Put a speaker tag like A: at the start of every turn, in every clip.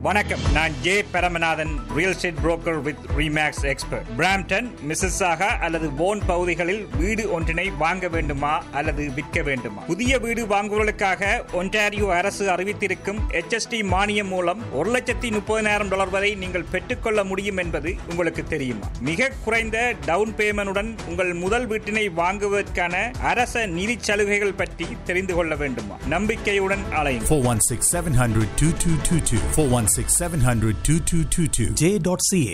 A: வணக்கம் நான் J Paramanathan real estate broker with Remax expert Brampton Mississauga அல்லது போன் பகுதிகளில் வீடு ஒன்றினை வாங்க வேண்டுமா அல்லது விற்க வேண்டுமா புதிய வீடு வாங்குவதற்காக ஒன்டாரியோ அரசு அறிவித்திருக்கும் HST மானியம் மூலம் ஒரு லட்சத்தி முப்பதினாயிரம் டாலர் வரை நீங்கள் பெற்றுக்கொள்ள முடியும் என்பது உங்களுக்கு தெரியுமா மிக குறைந்த டவுன் பேமெண்டுடன் உங்கள் முதல் வீட்டினை வாங்குவதற்கான அரச நிதி சலுகைகள் பற்றி தெரிந்து கொள்ள வேண்டுமா நம்பிக்கையுடன் அலையும்
B: 416 700 2222. 416 700 2222. J.ca.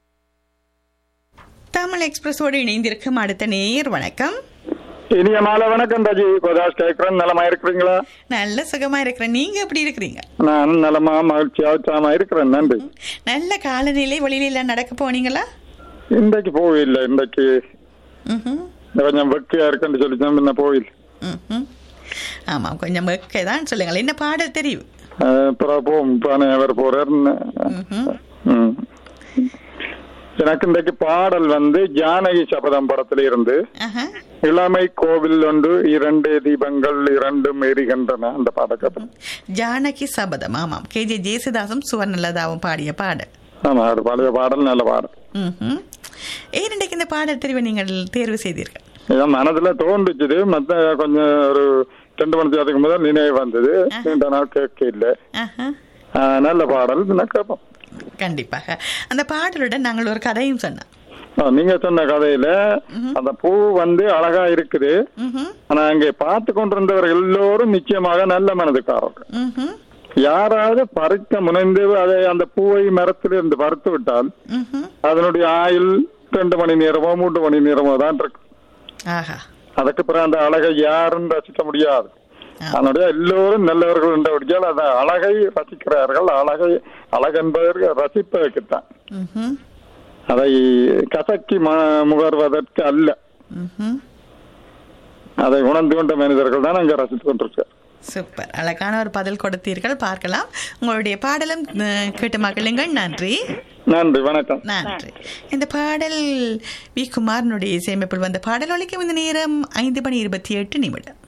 C: தமிழ் எக்ஸ்பிரஸோடு இணைந்திருக்கும் அடுத்த நேர் வணக்கம்
D: இனிய மாலை வணக்கம் ராஜி கோதாஸ் கேட்கிறேன் நலமா இருக்கிறீங்களா
C: நல்ல சுகமா இருக்கிறேன் நீங்க எப்படி இருக்கிறீங்க
D: நான் நலமா மகிழ்ச்சியா உற்சாகமா இருக்கிறேன் நன்றி
C: நல்ல காலநிலை வெளியில நடக்க போனீங்களா
D: இன்றைக்கு போயில்லை இன்றைக்கு
C: ம்ஹும்.
D: கொஞ்சம் வெக்கையா இருக்குன்னு சொல்லி முன்ன போயில்
C: ம்ஹும். ஆமாம் கொஞ்சம் வெக்கை தான் சொல்லுங்கள் என்ன பாடல் தெரியும்
D: அப்புறம் போம் பானை அவர் போறாருன்னு
C: ம்ஹும்.
D: ம். எனக்கு இன்றைக்கு பாடல் வந்து ஜானகி சபதம் படத்துல இருந்து
C: ஆஹா.
D: இளமை கோவில் ஒன்று இரண்டு தீபங்கள் இரண்டும் எரிகின்றன அந்த பாடக்கதை
C: ஜானகி சபதம் ஆமாம் கே ஜே ஜேசுதாசும் சுவர்ணலதாவும் பாடிய பாடல்
D: ஆமா அது பழைய பாடல் நல்ல பாடல்
C: ம்ஹும். ஏன் இன்றைக்கு இந்த பாடல் தெரிவை நீங்கள் தேர்வு செய்தீர்கள்
D: என் மனதுல தோன்றுச்சுது மத்த கொஞ்சம் ஒரு ரெண்டு மணி நேரத்துக்கு முதல் நினைவு வந்தது நீண்ட நாள் கேட்க இல்லை
C: ஆஹா.
D: ஆஹ் நல்ல பாடல் நான் கேட்போம்
C: கண்டிப்பாக அந்த பாடலுடன் நாங்கள் ஒரு கதையும் சொன்னோம்
D: ஆஹ் நீங்க சொன்ன கதையில அந்த பூ வந்து அழகா இருக்குது
C: ம்ஹும்.
D: ஆனா அங்கே பார்த்து கொண்டிருந்தவர்கள் எல்லோரும் நிச்சயமாக நல்ல மனதுக்காரர்கள்
C: ம்ஹும்.
D: யாராவது பறிக்க முனைந்து அதை அந்த பூவை மரத்திலிருந்து பறித்து விட்டால்
C: ம்ஹும்.
D: அதனுடைய ஆயுள் ரெண்டு மணி நேரமோ மூன்று மணி நேரமோ தான் இருக்கு
C: ஆஹா
D: அதுக்கு பிறகு அந்த அழகை யாரும் ரசிக்க முடியாது அதனுடைய எல்லோரும் நல்லவர்கள் என்றபடியால் அந்த அழகை ரசிக்கிறார்கள் அழகை அழகு என்பதற்கு ரசிப்பதற்குத்தான்
C: ம்ஹும்.
D: அதை கசக்கி ம- முகர்வதற்கு அல்ல
C: ம்ஹும்.
D: அதை உணர்ந்து கொண்ட மனிதர்கள் தான் அங்க ரசித்துக் கொண்டிருக்கார்
C: சூப்பர் அழகான ஒரு பதில் கொடுத்தீர்கள் பார்க்கலாம் உங்களுடைய பாடலும் அஹ், கேட்டு மகிழுங்கள் நன்றி
D: நன்றி வணக்கம்
C: நன்றி இந்த பாடல் வி குமாரனுடைய இசையமைப்பில் வந்த பாடல் ஒலிக்கும் இந்த நேரம் ஐந்து மணி இருபத்தி எட்டு நிமிடம்